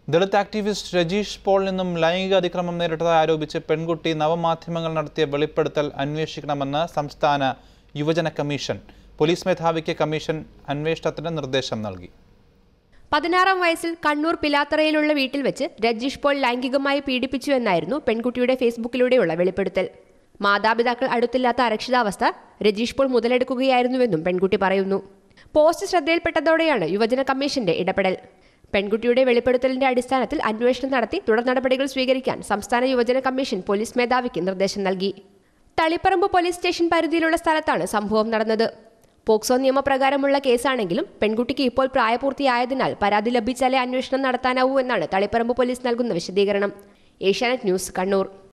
Dalit activist Rajeesh പോളിൽ നിന്നും ലൈംഗിക അതിക്രമം നേരിട്ടതായി ആരോപിച്ച് പെൺകുട്ടി നവമാധ്യമങ്ങൾ നടത്തിയ വെളിപ്പെടുത്തൽ അന്വേഷിക്കണമെന്ന് സംസ്ഥാന യുവജന കമ്മീഷൻ പോലീസ് മേധാവിക്ക് കമ്മീഷൻ അന്വേഷണത്തിന് നിർദ്ദേശം നൽകി പതിനാറാം വയസ്സിൽ കണ്ണൂർ പിലാത്തറയിലുള്ള വീട്ടിൽ വെച്ച് രജീഷ് പോൾ ലൈംഗികമായി പീഡിപ്പിച്ചു എന്നായിരുന്നു പെൺകുട്ടിയുടെ ഫേസ്ബുക്കിലൂടെയുള്ള വെളിപ്പെടുത്തൽ മാതാപിതാക്കൾ അടുത്തില്ലാത്ത അരക്ഷിതാവസ്ഥ രജീഷ് പോൾ മുതലെടുക്കുകയായിരുന്നുവെന്നും പെൺകുട്ടി പറയുന്നു പോസ്റ്റ് ശ്രദ്ധയിൽപ്പെട്ടതോടെയാണ് യുവജന കമ്മീഷന്റെ ഇടപെടൽ പെൺകുട്ടിയുടെ വെളിപ്പെടുത്തലിന്റെ അടിസ്ഥാനത്തിൽ അന്വേഷണം നടത്തി തുടർ നടപടികൾ സ്വീകരിക്കാൻ സംസ്ഥാന യുവജന കമ്മീഷൻ പോലീസ് മേധാവിക്ക് നിർദ്ദേശം നൽകി തളിപ്പറമ്പ് പോലീസ് സ്റ്റേഷൻ പരിധിയിലുള്ള സ്ഥലത്താണ് സംഭവം നടന്നത് പോക്സോ നിയമപ്രകാരമുള്ള കേസാണെങ്കിലും പെൺകുട്ടിക്ക് ഇപ്പോൾ പ്രായപൂർത്തിയായതിനാൽ പരാതി ലഭിച്ചാലേ അന്വേഷണം നടത്താനാവൂ എന്നാണ് തളിപ്പറമ്പ് പോലീസ് നൽകുന്ന വിശദീകരണം ഏഷ്യാനെറ്റ് ന്യൂസ് കണ്ണൂർ